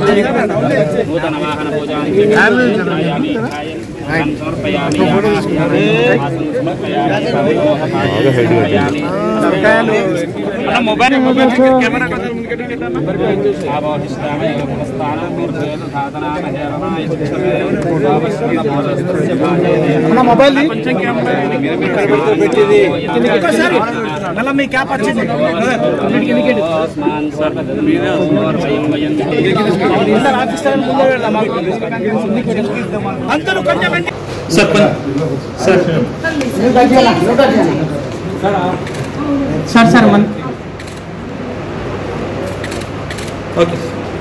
నూతన వాహన పూజానికి సమర్పయామి సమర్పయామి సమర్పయామి మన మొబైల్ మొబైల్ కెమెరా మన మొబైల్ మళ్ళీ మీ క్యాప్ వచ్చింది అందరూ కొంచెం సార్ పని సార్ సార్ సార్ మన ఓకే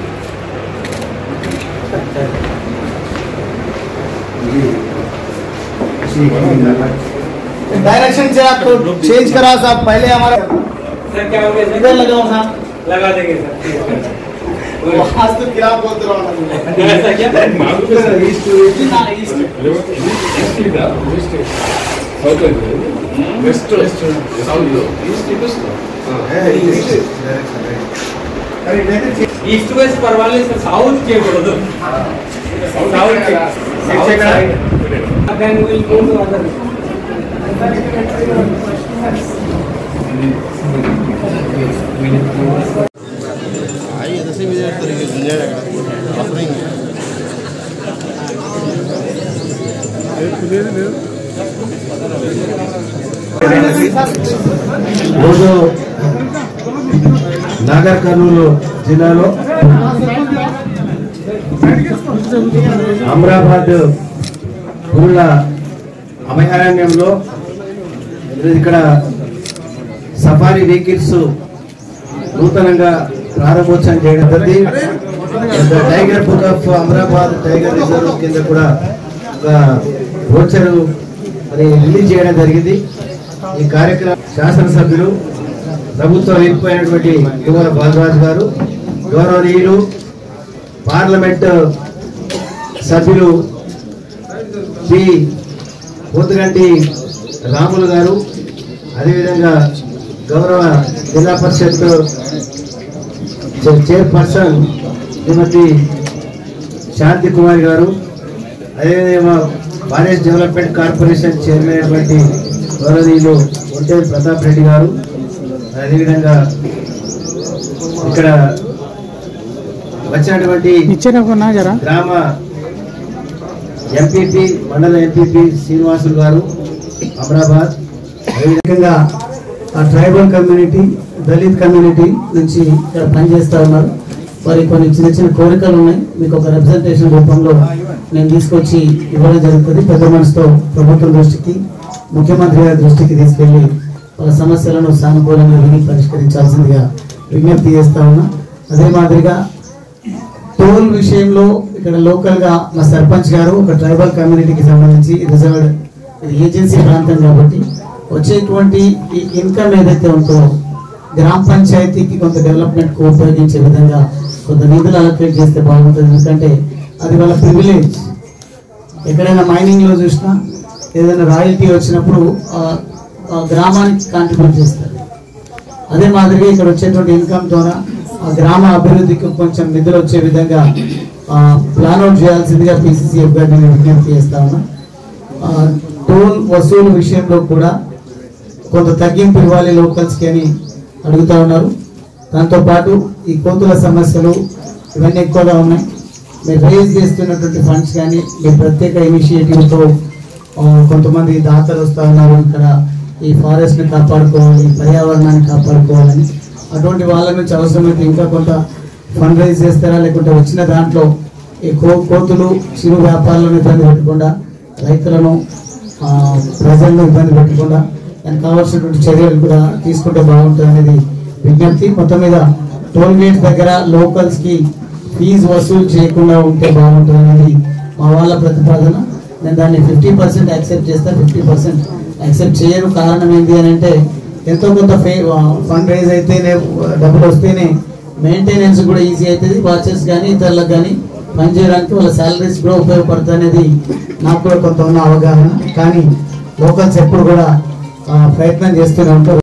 डायरेक्शन से आपको चेंज करा साहब पहले हमारा इधर लगाओ साहब लगा देंगे सर वहां से क्या बोलते रहो ऐसा क्या ఈస్ట్ వెస్ట్ పర్వాలేదు సార్ సౌత్ చేయకూడదు south south side then will go to other రోజు నాగర్ కర్నూలు జిల్లాలో అమరాబాద్ పురుల అభయారణ్యంలో ఇక్కడ సఫారీ వెహికల్స్ నూతనంగా ప్రారంభోత్సవం చేయడం జరిగింది tiger book of Amrabad tiger reserve కింద కూడా ఒక వోచర్ మరి రిలీజ్ చేయడం జరిగింది ఈ కార్యక్రమం శాసనసభ్యులు ప్రభుత్వం వెళ్ళిపోయినటువంటి యువల బాలరాజు గారు గౌరవనీయులు పార్లమెంట్ సభ్యులు శ్రీ పోతుగంటి రాములు గారు అదేవిధంగా గౌరవ జిల్లా పరిషత్ చైర్- చైర్పర్సన్ శ్రీమతి శాంతి కుమార్ గారు అదేవిధంగా ఫారెస్ట్ డెవలప్మెంట్ కార్పొరేషన్ చైర్మన్ అయినటువంటి గౌరవనీయులు ఒంటేరు ప్రతాప్ రెడ్డి గారు అదేవిధంగా ఇక్కడ వచ్చినటువంటి ఇచ్చిన జరా గ్రామ ఎంపీపీ మండల ఎంపీపీ శ్రీనివాసులు గారు అమరాబాద్ అదేవిధంగా ఆ ట్రైబల్ కమ్యూనిటీ దళిత్ కమ్యూనిటీ నుంచి ఇక్కడ పనిచేస్తా ఉన్నారు మరి కొన్ని చిన్న చిన్న కోరికలు ఉన్నాయి మీకు ఒక రిప్రజెంటేషన్ రూపంలో నేను తీసుకొచ్చి ఇవ్వడం జరుగుతుంది పెద్ద మనసుతో ప్రభుత్వం దృష్టికి ముఖ్యమంత్రి గారి దృష్టికి తీసుకెళ్లి వాళ్ళ సమస్యలను సానుకూలంగా విని పరిష్కరించాల్సిందిగా విజ్ఞప్తి చేస్తా ఉన్నా అదే మాదిరిగా టోల్ విషయంలో ఇక్కడ లోకల్ గా మా సర్పంచ్ గారు ఒక ట్రైబల్ కమ్యూనిటీకి సంబంధించి రిజర్వ్డ్ ఇది ఏజెన్సీ ప్రాంతం కాబట్టి వచ్చేటువంటి ఈ ఇన్కమ్ ఏదైతే ఉందో గ్రామ పంచాయతీకి కొంత డెవలప్మెంట్ కు ఉపయోగించే విధంగా కొంత నిధులు అలొకేట్ చేస్తే బాగుంటుంది ఎందుకంటే అది వాళ్ళ ప్రివిలేజ్ ఎక్కడైనా మైనింగ్ లో చూసినా ఏదైనా రాయల్టీ వచ్చినప్పుడు ఆ, ఆ గ్రామానికి కాంట్రిబ్యూట్ చేస్తారు అదే మాదిరిగా ఇక్కడ వచ్చేటువంటి ఇన్కమ్ ద్వారా ఆ గ్రామ అభివృద్ధికి కొంచెం నిధులు వచ్చే విధంగా ప్లాన్ అవుట్ చేయాల్సిందిగా పిసిసిఎఫ్ గారిని నేను విజ్ఞప్తి చేస్తా ఉన్నా ఆ, టోల్ వసూలు విషయంలో కూడా కొంత తగ్గింపు ఇవ్వాలి లోకల్స్కి అని అడుగుతా ఉన్నారు దాంతో పాటు ఈ కోతుల సమస్యలు ఇవన్నీ ఎక్కువగా ఉన్నాయి మీరు రేజ్ చేస్తున్నటువంటి ఫండ్స్ కానీ మీ ప్రత్యేక ఇనిషియేటివ్తో కొంతమంది దాతలు వస్తూ ఉన్నారు ఇక్కడ ఈ ఫారెస్ట్ ని కాపాడుకోవాలి ఈ పర్యావరణాన్ని కాపాడుకోవాలని అటువంటి వాళ్ళ నుంచి అవసరమైతే ఇంకా కొంత ఫండ్ రైజ్ చేస్తారా లేకుంటే వచ్చిన దాంట్లో ఈ కో కోతులు చిరు వ్యాపారులను ఇబ్బంది పెట్టకుండా రైతులను ఆ, ప్రజలను ఇబ్బంది పెట్టకుండా దానికి కావాల్సినటువంటి చర్యలు కూడా తీసుకుంటే బాగుంటుంది అనేది విజ్ఞప్తి మొత్తం మీద టోల్ గేట్ దగ్గర లోకల్స్ కి ఫీజు వసూలు చేయకుండా ఉంటే బాగుంటుంది అనేది మా వాళ్ళ ప్రతిపాదన నేను దాన్ని ఫిఫ్టీ పర్సెంట్ యాక్సెప్ట్ చేస్తా ఫిఫ్టీ పర్సెంట్ యాక్సెప్ట్ చేయరు కారణం ఏంటి అని అంటే ఎంతో కొంత ఫే ఫండ్ రైజ్ అయితేనే డబ్బులు వస్తేనే మెయింటెనెన్స్ కూడా ఈజీ అవుతుంది వాచెస్ కానీ ఇతరులకు కానీ పనిచేయడానికి వాళ్ళ శాలరీస్ కూడా ఉపయోగపడుతుంది అనేది నాకు కూడా కొంత ఉన్న అవగాహన కానీ లోకల్స్ ఎప్పుడు కూడా ఆ, ప్రయత్నం చేస్తూనే ఉంటారు